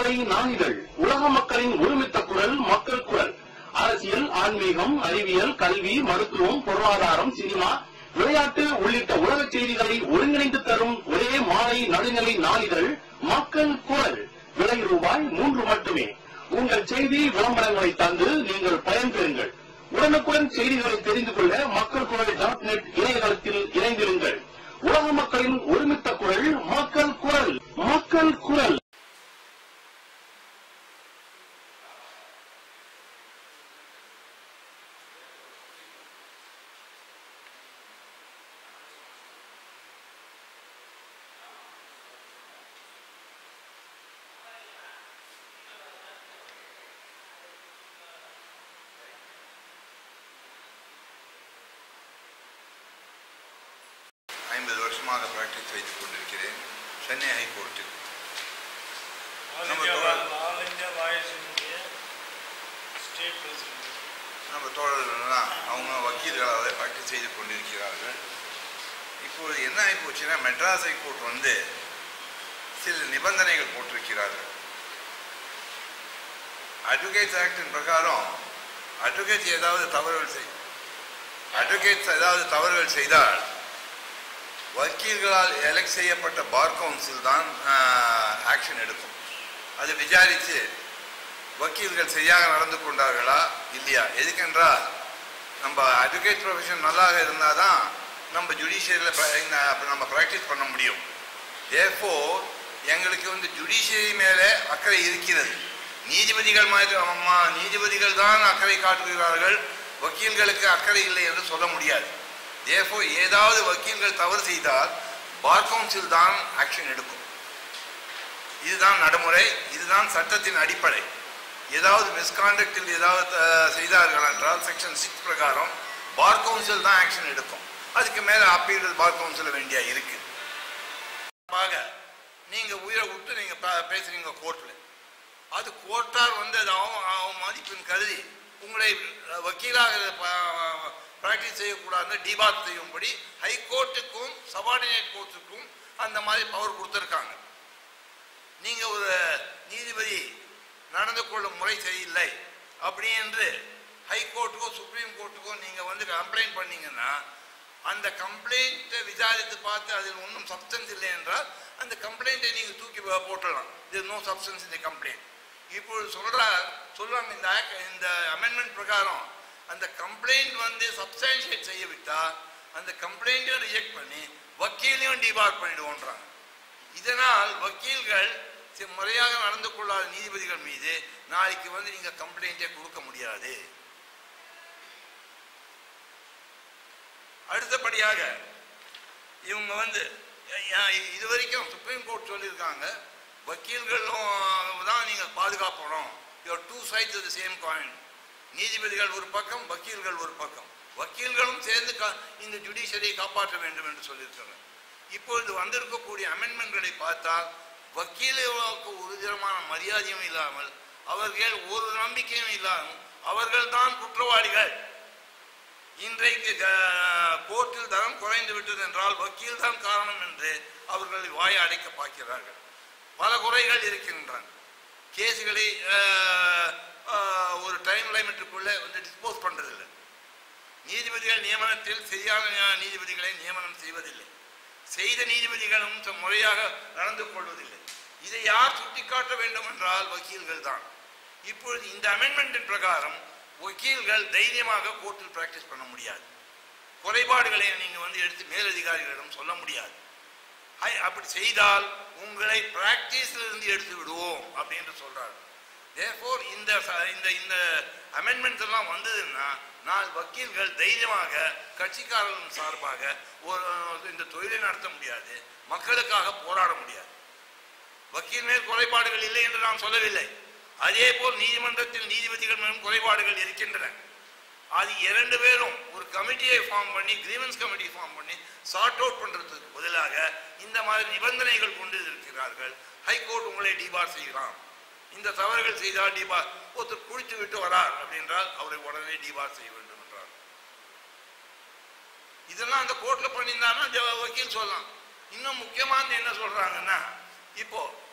இணையதளை நாளிதழ் உலக மக்களின் ஒருமித்த குரல் மக்கள் குரல் அரசியல் ஆன்மீகம் அறிவியல் கல்வி மருத்துவம் பொருளாதாரம் சினிமா விளையாட்டு உள்ளிட்ட உலக செய்திகளை ஒருங்கிணைந்து தரும் ஒரே மாலை நடுநிலை நாளிதழ் மக்கள் குரல் விலை ரூபாய் மூன்று மட்டுமே உங்கள் செய்தி விளம்பரங்களை தந்து நீங்கள் பயன்பெறுங்கள் உடனுக்குடன் செய்திகளை தெரிந்து கொள்ள மக்கள் குரல் டாட் நெட் இணையதளத்தில் இணைந்திருங்கள் உலக மக்களின் ஒருமித்த குரல் மக்கள் குரல் மக்கள் குரல் ஐம்பது வருஷமாக பிராக்டிஸ் செய்து கொண்டிருக்கிறேன் சென்னை ஹைகோர்ட்டில் ஆல் நம்ம இந்தியா தோழர். ஆல் இந்தியா வாய்ஸ் இந்திய ஸ்டேட் பிரசிடென்ட் நம்ம தோழர்கள்லாம் அவங்க வக்கீல்களாக பிராக்டிஸ் செய்து கொண்டிருக்கிறார்கள் இப்பொழுது என்ன ஆகி போச்சுன்னா மெட்ராஸ் ஹைகோர்ட் வந்து சில நிபந்தனைகள் போட்டிருக்கிறார்கள் அட்வொகேட்ஸ் ஆக்டின் பிரகாரம் அட்வொகேட்ஸ் ஏதாவது தவறுகள் செய் அட்வொகேட்ஸ் ஏதாவது தவறுகள் செய்தால் வக்கீல்களால் எலெக்ட் செய்யப்பட்ட பார் கவுன்சில் தான் ஆக்ஷன் எடுக்கும் அது விசாரித்து வக்கீல்கள் சரியாக நடந்து கொண்டார்களா இல்லையா எதுக்கென்றால் நம்ம அட்வொகேட் ப்ரொஃபஷன் நல்லாக இருந்தால் தான் நம்ம ஜுடிஷியரியில் நம்ம ப்ராக்டிஸ் பண்ண முடியும் தேர்ஃபோ எங்களுக்கு வந்து ஜுடிஷியரி மேலே அக்கறை இருக்கிறது நீதிபதிகள் மாதிரி அம்மா நீதிபதிகள் தான் அக்கறை காட்டுகிறார்கள் வக்கீல்களுக்கு அக்கறை இல்லை என்று சொல்ல முடியாது தேர்ஃபோ ஏதாவது வக்கீல்கள் தவறு செய்தால் பார் கவுன்சில் தான் ஆக்ஷன் எடுக்கும் இதுதான் நடைமுறை இதுதான் சட்டத்தின் அடிப்படை ஏதாவது மிஸ்காண்டக்டில் ஏதாவது அஹ், செய்தார்கள் என்றால் செக்ஷன் சிக்ஸ் பிரகாரம் பார் கவுன்சில் தான் ஆக்ஷன் எடுக்கும் அதுக்கு மேலே அப்பீல் பார் கவுன்சில் வேண்டியா இருக்கு ஆக நீங்க உயிரை விட்டு நீங்க பே- பேசுறீங்க கோர்ட்ல அது கோர்ட்டார் வந்து அது அவன் அவன் மதிப்பின் கருதி உங்களை அஹ், வக்கீலாக பிராக்டிஸ் செய்யக்கூடாதுன்னு டிபாத் செய்யும்படி ஹைகோர்ட்டுக்கும் சபார்டினேட் கோர்ட்டுக்கும் அந்த மாதிரி பவர் கொடுத்துருக்காங்க நீங்க ஒரு நீதிபதி நடந்து கொள்ளும் முறை சரியில்லை அப்படி என்று ஹைகோர்ட்டுக்கோ சுப்ரீம் கோர்ட்டுக்கோ நீங்க வந்து கம்ப்ளைண்ட் பண்ணீங்கன்னா அந்த கம்ப்ளைண்ட்டை விசாரித்து பார்த்து அதில் ஒன்றும் சப்ஸ்டன்ஸ் இல்லை என்றால் அந்த கம்ப்ளைண்ட்டை நீங்க தூக்கி போ- போட்டுடலாம் இது நோ சப்ஸ்டன்ஸ் இந்த கம்ப்ளைண்ட் இப்பொழுது சொல்ற சொல்றாங்க இந்த act- இந்த அமெண்ட்மெண்ட் பிரகாரம் அந்த கம்ப்ளைண்ட் வந்து சப்ஸ்டான்ஷியேட் செய்ய விட்டா அந்த கம்ப்ளைண்ட்டையும் ரிஜெக்ட் பண்ணி வக்கீலையும் டிபார் பண்ணிடுவோன்றாங்க இதனால் வக்கீல்கள் சி- முறையாக நடந்து கொள்ளாத நீதிபதிகள் மீது நாளைக்கு வந்து நீங்க கம்ப்ளைண்டே கொடுக்க முடியாது அடுத்தபடியாக இவங்க வந்து அஹ், இது வரைக்கும் சுப்ரீம் கோர்ட் சொல்லியிருக்காங்க வக்கீல்களும் தான் நீங்க பாதுகாப்பணும் your two sides the same coin நீதிபதிகள் ஒரு பக்கம் வக்கீல்கள் ஒரு பக்கம் வக்கீல்களும் சேர்ந்து கா- இந்த ஜுடிஷியரியை காப்பாற்ற வேண்டும் என்று சொல்லியிருக்காங்க இப்பொழுது வந்திருக்கக்கூடிய அமெண்ட்மெண்ட்களை பார்த்தால் வக்கீலுக்கு ஒரு விதமான மரியாதையும் இல்லாமல் அவர்கள் ஒரு நம்பிக்கையும் இல்லாமல் அவர்கள் தான் குற்றவாளிகள் இன்றைக்கு க- கோர்ட்டில் தரம் குறைந்து விட்டது என்றால் வக்கீல் தான் காரணம் என்று அவர்கள் வாயை அடைக்க பார்க்கிறார்கள் பல குறைகள் இருக்கின்றன கேஸுகளை அஹ், அஹ், ஒரு டைம் லிமிட்டுக்குள்ளே வந்து டிஸ்போஸ் பண்றதில்லை நீதிபதிகள் நியமனத்தில் சரியான நிய- நீதிபதிகளை நியமனம் செய்வதில்லை செய்த நீதிபதிகளும் ச- முறையாக நடந்து கொள்வதில்லை இதை யார் சுட்டிக்காட்ட வேண்டும் என்றால் வக்கீல்கள் தான் இப்பொழுது இந்த அமெண்ட்மெண்டின் பிரகாரம் வக்கீல்கள் தைரியமாக கோர்ட்டில் பிராக்டிஸ் பண்ண முடியாது குறைபாடுகளை நீங்க வந்து எடுத்து மேலதிகாரிகளிடம் சொல்ல முடியாது ஐ, அப்படி செய்தால் உங்களை பிராக்டிஸ்ல இருந்து எடுத்து விடுவோம் அப்படின்னு சொல்றாரு Therefore, இந்த ச- இந்த இந்த அமெண்ட்மெண்ட்ஸ் எல்லாம் வந்ததுன்னா நாள் வக்கீல்கள் தைரியமாக கட்சிக்காரர்கள் சார்பாக ஒரு இந்த தொழிலை நடத்த முடியாது மக்களுக்காக போராட முடியாது வக்கீல் மேல் குறைபாடுகள் இல்லை என்று நான் சொல்லவில்லை அதே போல் நீதிமன்றத்தில் நீதிபதிகள் மேலும் குறைபாடுகள் இருக்கின்றன அது இரண்டு பேரும் ஒரு கமிட்டியை ஃபார்ம் பண்ணி கிரீவன்ஸ் கமிட்டி ஃபார்ம் பண்ணி சார்ட் அவுட் பண்றதுக்கு பதிலாக இந்த மாதிரி நிபந்தனைகள் கொண்டு இருக்கிறார்கள் ஹைகோர்ட் உங்களை டிபார் செய்யலாம் இந்த தவறுகள் செய்தால் டிபார் ஒருத்தர் குடித்து விட்டு வரார் அப்படின்றால் அவரை உடனே டிபார் செய்ய வேண்டும் என்றார் இதெல்லாம் அந்த கோர்ட்ல பண்ணியிருந்தாங்கன்னா ஜ- வக்கீல் சொல்லலாம் இன்னும் முக்கியமானது என்ன சொல்றாங்கன்னா இப்போ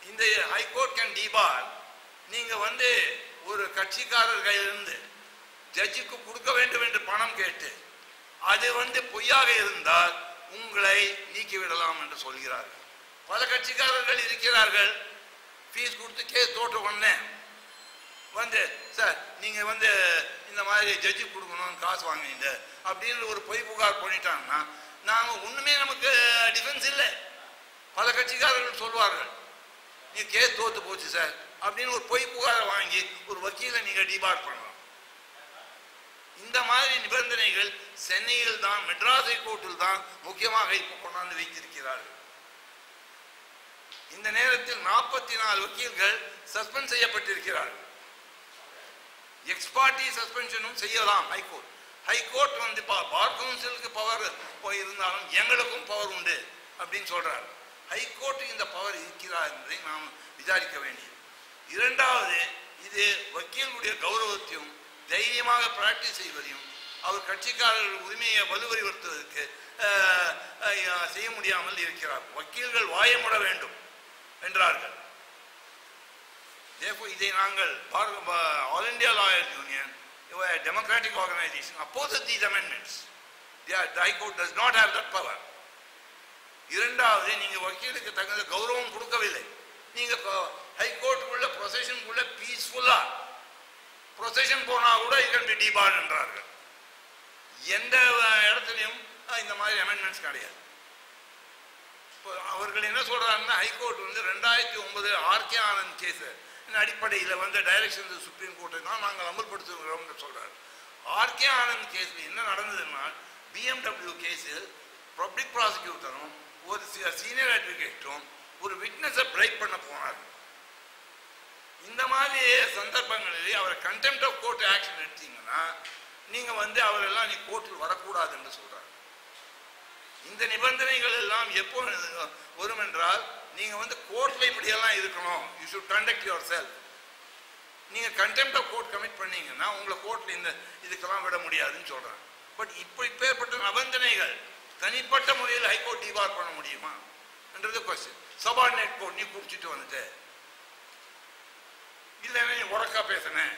இந்த ஹைகோர்ட் கேன் டிபார் நீங்க வந்து ஒரு கட்சிக்காரர் கையிலிருந்து ஜட்ஜுக்கு கொடுக்க வேண்டும் என்று பணம் கேட்டு அது வந்து பொய்யாக இருந்தால் உங்களை நீக்கிவிடலாம் என்று சொல்கிறார்கள் பல கட்சிக்காரர்கள் இருக்கிறார்கள் ஃபீஸ் கொடுத்து கேஸ் தோற்ற உடனே வந்து சார் நீங்க வந்து இந்த மாதிரி ஜட்ஜி கொடுக்கணும்னு காசு வாங்குனீங்க அப்படின்னு ஒரு பொய் புகார் பண்ணிட்டாங்கன்னா நாங்க ஒண்ணுமே நமக்கு டிஃபென்ஸ் இல்லை பல கட்சிக்காரர்கள் சொல்வார்கள் நீ கேஸ் தோத்து போச்சு சார் அப்படின்னு ஒரு பொய் புகாரை வாங்கி ஒரு வக்கீலை நீங்க டிபார்ட் பண்ணலாம் இந்த மாதிரி நிபந்தனைகள் சென்னையில் தான் மெட்ராஸ் ஹைகோர்ட்டில் தான் முக்கியமாக இப்போ கொண்டாந்து வைத்திருக்கிறார்கள் இந்த நேரத்தில் நாற்பத்தி நாலு வக்கீல்கள் சஸ்பெண்ட் செய்யப்பட்டிருக்கிறார்கள் எக்ஸ்பார்ட்டி சஸ்பென்ஷனும் செய்யலாம் ஹைகோர்ட் ஹைகோர்ட் வந்து பா- பார் கவுன்சிலுக்கு பவர் இருந்தாலும் எங்களுக்கும் பவர் உண்டு அப்படின்னு சொல்றாரு ஹைகோர்ட்டுக்கு இந்த பவர் இருக்கிறா என்பதை நாம் விசாரிக்க வேண்டியது இரண்டாவது இது வக்கீலுடைய கௌரவத்தையும் தைரியமாக பிராக்டிஸ் செய்வதையும் அவர் கட்சிக்காரர்கள் உரிமையை வலுவறிவுறுத்துவதற்கு அஹ், அஹ், செய்ய முடியாமல் இருக்கிறார் வக்கீல்கள் வாயமுட வேண்டும் என்றார்கள் Therefore, இதை நாங்கள் all India lawyers union democratic organisation opposes these amendments. They are- The High Court does not have that power. இரண்டாவது நீங்க வக்கீலுக்கு தகுந்த கௌரவம் கொடுக்கவில்லை நீங்க ஹைகோர்ட்டுக்குள்ள ப்ரொசஷனுக்குள்ள பீஸ்ஃபுல்லா ப்ரொசஷன் போனா கூட இகன் பி டிபார்ட் என்றார்கள் எந்த அஹ், இடத்துலையும் அஹ், இந்த மாதிரி அமெண்ட்மெண்ட்ஸ் கிடையாது இப்போ அவர்கள் என்ன சொல்றாங்கன்னா ஹைகோர்ட் வந்து ரெண்டாயிரத்தி ஒன்பது ஆர்கே ஆனந்த் கேஸ் அடிப்படையில் வந்து டைரக்ஷன் சுப்ரீம் கோர்ட்டை தான் நாங்கள் அமல்படுத்துகிறோம்னு சொல்றாரு ஆர்கே ஆனந்த் கேஸில் என்ன நடந்ததுன்னா பிஎம்டபிள்யூ கேஸில் பப்ளிக் ப்ராசிக்யூட்டரும் ஒரு சீனியர் அட்வொகேட்டும் ஒரு விட்னஸை பிரைக் பண்ண போனார் இந்த மாதிரி சந்தர்ப்பங்களில் அவர் கண்டெம்ட் ஆஃப் கோர்ட் ஆக்ஷன் எடுத்தீங்கன்னா நீங்க வந்து அவரெல்லாம் நீ கோர்ட்டில் வரக்கூடாது என்று சொல்றாரு இந்த நிபந்தனைகள் எல்லாம் எப்போ வரும் என்றால் நீங்க வந்து கோர்ட்ல இப்படியெல்லாம் இருக்கணும் you should conduct yourself நீங்க கண்டெம்ட் ஆஃப் கோர்ட் கமிட் பண்ணீங்கன்னா உங்களை கோர்ட்ல இந்த இதுக்கெல்லாம் விட முடியாதுன்னு சொல்றாங்க பட் இப்போ இப்பேற்பட்ட நிபந்தனைகள் தனிப்பட்ட முறையில் ஹைகோர்ட் டிபார் பண்ண முடியுமா என்றது கொஸ்டின் சபார்டினேட் கோர்ட் நீ குடிச்சிட்டு வந்துட்டு இல்லைன்னா நீ உறக்கா பேசுனேன்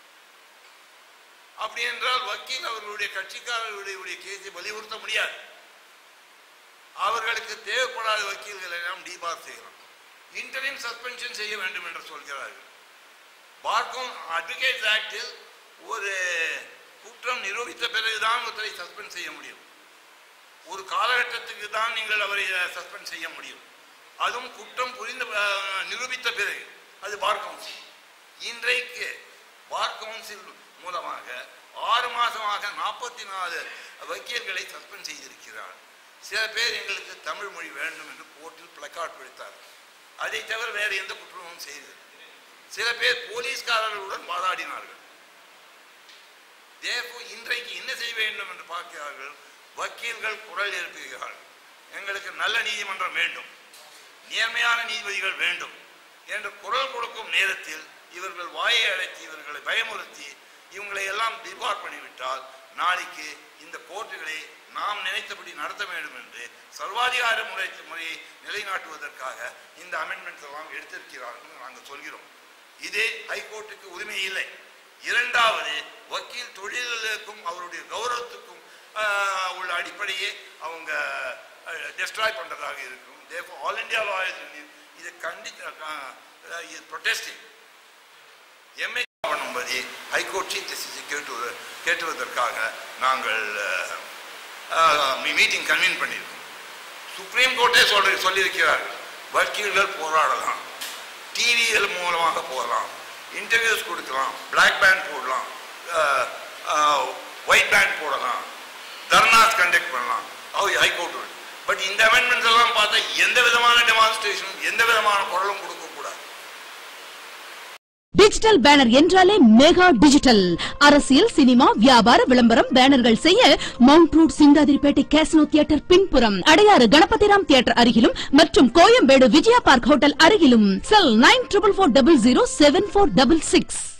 அப்படி என்றால் வக்கீல் அவர்களுடைய கட்சிக்காரர்களுடைய கேஸை வலியுறுத்த முடியாது அவர்களுக்கு தேவைப்படாத வக்கீல்களை எல்லாம் டிபார் செய்யலாம் இன்டரிம் சஸ்பென்ஷன் செய்ய வேண்டும் என்று சொல்கிறார்கள் பார்க்கும் அட்வொகேட்ஸ் ஆக்டில் ஒரு குற்றம் நிரூபித்த பிறகுதான் ஒருத்தரை சஸ்பெண்ட் செய்ய முடியும் ஒரு காலகட்டத்துக்கு தான் நீங்கள் அவரை சஸ்பெண்ட் செய்ய முடியும் அதுவும் குற்றம் புரிந்த அஹ், நிரூபித்த பிறகு அது பார் கவுன்சில் இன்றைக்கு பார் கவுன்சில் மூலமாக ஆறு மாசமாக நாற்பத்தி நாலு வக்கீல்களை சஸ்பெண்ட் செய்திருக்கிறார் சில பேர் எங்களுக்கு தமிழ் மொழி வேண்டும் என்று கோர்ட்டில் பிளக்கார்ட் பிடித்தார் அதை தவிர வேறு எந்த குற்றமும் செய்தது சில பேர் போலீஸ்காரர்களுடன் வாதாடினார்கள் Therefore, இன்றைக்கு என்ன செய்ய வேண்டும் என்று பார்க்கிறார்கள் வக்கீல்கள் குரல் எழுப்புகிறார்கள் எங்களுக்கு நல்ல நீதிமன்றம் வேண்டும் நேர்மையான நீதிபதிகள் வேண்டும் என்று குரல் கொடுக்கும் நேரத்தில் இவர்கள் வாயை அடைத்து இவர்களை பயமுறுத்தி இவங்களை எல்லாம் டிபார் பண்ணிவிட்டால் நாளைக்கு இந்த கோர்ட்டுகளை நாம் நினைத்தபடி நடத்த வேண்டும் என்று சர்வாதிகார முறை முறையை நிலைநாட்டுவதற்காக இந்த அமெண்ட்மெண்ட்ஸ் எல்லாம் எடுத்திருக்கிறார்கள் நாங்கள் சொல்கிறோம் இது ஹைகோர்ட்டுக்கு உரிமை இல்லை இரண்டாவது வக்கீல் தொழிலுக்கும் அவருடைய கௌரவத்துக்கும் ஆஹ், உள்ள அடிப்படையே அவங்க டெஸ்ட்ராய் பண்றதாக இருக்கும் therefore all India lawyers union இதை கண்டித்து இது ப்ரொட்டஸ்டிங் எம்ஏ பண்ணும்படி ஹைகோர்ட் சீஃப் ஜஸ்டிஸை கேட்டு கேட்டுவதற்காக நாங்கள் மீட்டிங் கன்வீன் பண்ணியிருக்கோம் சுப்ரீம் கோர்ட்டே சொல்ற சொல்லியிருக்கிறார் வக்கீல்கள் போராடலாம் டிவிகள் மூலமாக போகலாம் இன்டர்வியூஸ் கொடுக்கலாம் பிளாக் பேண்ட் போடலாம் ஒயிட் பேண்ட் போடலாம் தர்னாஸ் கண்டக்ட் பண்ணலாம் ஹைகோர்ட் பட் இந்த அமெண்ட்மெண்ட்ஸ் எல்லாம் பார்த்தா எந்த விதமான டெமான்ஸ்ட்ரேஷனும் எந்த விதமான குரலும் கொடுக்கக்கூடாது டிஜிட்டல் பேனர் என்றாலே மெகா டிஜிட்டல் அரசியல் சினிமா வியாபார விளம்பரம் பேனர்கள் செய்ய mount road Chintadripet casino theatre பின்புறம் அடையாறு கணபதிராம் தியேட்டர் அருகிலும் மற்றும் கோயம்பேடு விஜயா பார்க் ஹோட்டல் அருகிலும் cell nine triple four double zero seven four double six